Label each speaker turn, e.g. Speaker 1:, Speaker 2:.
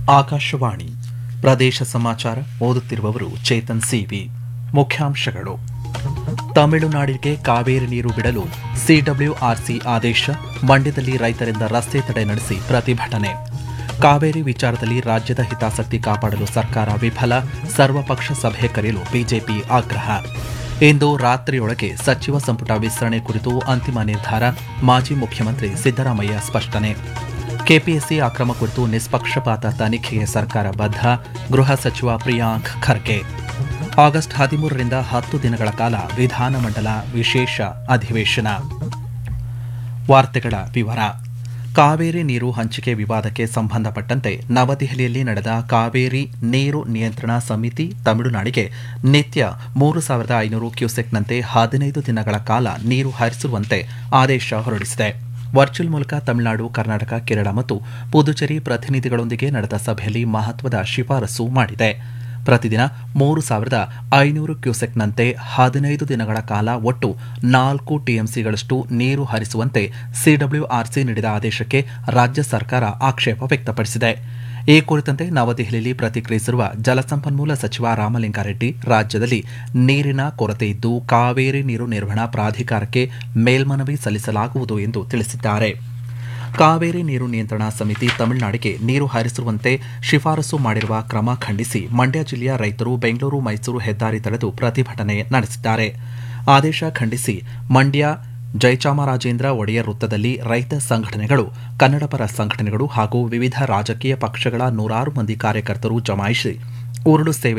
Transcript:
Speaker 1: ಆಕಾಶವಾಣಿ ಪ್ರದೇಶ ಸಮಾಚಾರ ಓದುತ್ತಿರುವವರು ಚೇತನ್ ಸಿವಿ ಮುಖ್ಯಾಂಶಗಳು ತಮಿಳುನಾಡಿಗೆ ಕಾವೇರಿ ನೀರು ಬಿಡಲು ಸಿಡಬ್ಲ್ಯೂಆರ್ಸಿ ಆದೇಶ ಮಂಡ್ಯದಲ್ಲಿ ರೈತರಿಂದ ರಸ್ತೆ ತಡೆ ನಡೆಸಿ ಪ್ರತಿಭಟನೆ ಕಾವೇರಿ ವಿಚಾರದಲ್ಲಿ ರಾಜ್ಯದ ಹಿತಾಸಕ್ತಿ ಕಾಪಾಡಲು ಸರ್ಕಾರ ವಿಫಲ ಸರ್ವಪಕ್ಷ ಸಭೆ ಕರೆಯಲು ಬಿಜೆಪಿ ಆಗ್ರಹ ಇಂದು ರಾತ್ರಿಯೊಳಗೆ ಸಚಿವ ಸಂಪುಟ ವಿಸ್ತರಣೆ ಕುರಿತು ಅಂತಿಮ ನಿರ್ಧಾರ ಮಾಜಿ ಮುಖ್ಯಮಂತ್ರಿ ಸಿದ್ದರಾಮಯ್ಯ ಸ್ಪಷ್ಟನೆ ಕೆಪಿಎಸ್ಸಿ ಅಕ್ರಮ ಕುರಿತು ನಿಷ್ಪಕ್ಷಪಾತ ತನಿಖೆಗೆ ಸರ್ಕಾರ ಬದ್ಧ ಗೃಹ ಸಚಿವ ಪ್ರಿಯಾಂಕ್ ಖರ್ಗೆ ಆಗಸ್ಟ್ ಹದಿಮೂರರಿಂದ ಹತ್ತು ದಿನಗಳ ಕಾಲ ವಿಧಾನಮಂಡಲ ವಿಶೇಷ ಅಧಿವೇಶನ ವಾರ್ತೆಗಳ ವಿವರ ಕಾವೇರಿ ನೀರು ಹಂಚಿಕೆ ವಿವಾದಕ್ಕೆ ಸಂಬಂಧಪಟ್ಟಂತೆ ನವದೆಹಲಿಯಲ್ಲಿ ನಡೆದ ಕಾವೇರಿ ನೀರು ನಿಯಂತ್ರಣ ಸಮಿತಿ ತಮಿಳುನಾಡಿಗೆ ನಿತ್ಯ ಮೂರು ಸಾವಿರದ ಐನೂರು ಕ್ಯೂಸೆಕ್ನಂತೆ ಹದಿನೈದು ದಿನಗಳ ಕಾಲ ನೀರು ಹರಿಸುವಂತೆ ಆದೇಶ ಹೊರಡಿಸಿದೆ ವರ್ಚುವಲ್ ಮೂಲಕ ತಮಿಳುನಾಡು ಕರ್ನಾಟಕ ಕೇರಳ ಮತ್ತು ಪುದುಚೇರಿ ಪ್ರತಿನಿಧಿಗಳೊಂದಿಗೆ ನಡೆದ ಸಭೆಯಲ್ಲಿ ಮಹತ್ವದ ಶಿಫಾರಸು ಮಾಡಿದೆ ಪ್ರತಿದಿನ ಮೂರು ಸಾವಿರದ ಐನೂರು ಕ್ಯೂಸೆಕ್ನಂತೆ ಹದಿನೈದು ದಿನಗಳ ಕಾಲ ಒಟ್ಟು ನಾಲ್ಕು ಟಿಎಂಸಿಗಳಷ್ಟು ನೀರು ಹರಿಸುವಂತೆ ಸಿಡಬ್ಲ್ಯೂಆರ್ಸಿ ನೀಡಿದ ಆದೇಶಕ್ಕೆ ರಾಜ್ಯ ಸರ್ಕಾರ ಆಕ್ಷೇಪ ವ್ಯಕ್ತಪಡಿಸಿದೆ ಈ ಕುರಿತಂತೆ ನವದೆಹಲಿಯಲ್ಲಿ ಪ್ರತಿಕ್ರಿಯಿಸಿರುವ ಜಲಸಂಪನ್ಮೂಲ ಸಚಿವ ರಾಮಲಿಂಗಾರೆಡ್ಡಿ ರಾಜ್ಯದಲ್ಲಿ ನೀರಿನ ಕೊರತೆ ಇದ್ದು ಕಾವೇರಿ ನೀರು ನಿರ್ವಹಣಾ ಪ್ರಾಧಿಕಾರಕ್ಕೆ ಮೇಲ್ಮನವಿ ಸಲ್ಲಿಸಲಾಗುವುದು ಎಂದು ತಿಳಿಸಿದ್ದಾರೆ ಕಾವೇರಿ ನೀರು ನಿಯಂತ್ರಣ ಸಮಿತಿ ತಮಿಳುನಾಡಿಗೆ ನೀರು ಹರಿಸುವಂತೆ ಶಿಫಾರಸು ಮಾಡಿರುವ ಕ್ರಮ ಖಂಡಿಸಿ ಮಂಡ್ಯ ಜಿಲ್ಲೆಯ ರೈತರು ಬೆಂಗಳೂರು ಮೈಸೂರು ಹೆದ್ದಾರಿ ತಡೆದು ಪ್ರತಿಭಟನೆ ನಡೆಸಿದ್ದಾರೆ ಆದೇಶ ಖಂಡಿಸಿ ಮಂಡ್ಯ ಜಯಚಾಮರಾಜೇಂದ್ರ ಒಡೆಯರ್ ವೃತ್ತದಲ್ಲಿ ರೈತ ಸಂಘಟನೆಗಳು ಕನ್ನಡಪರ ಸಂಘಟನೆಗಳು ಹಾಗೂ ವಿವಿಧ ರಾಜಕೀಯ ಪಕ್ಷಗಳ ನೂರಾರು ಮಂದಿ ಕಾರ್ಯಕರ್ತರು ಜಮಾಯಿಸಿ ಉರುಳು ಸೇವೆ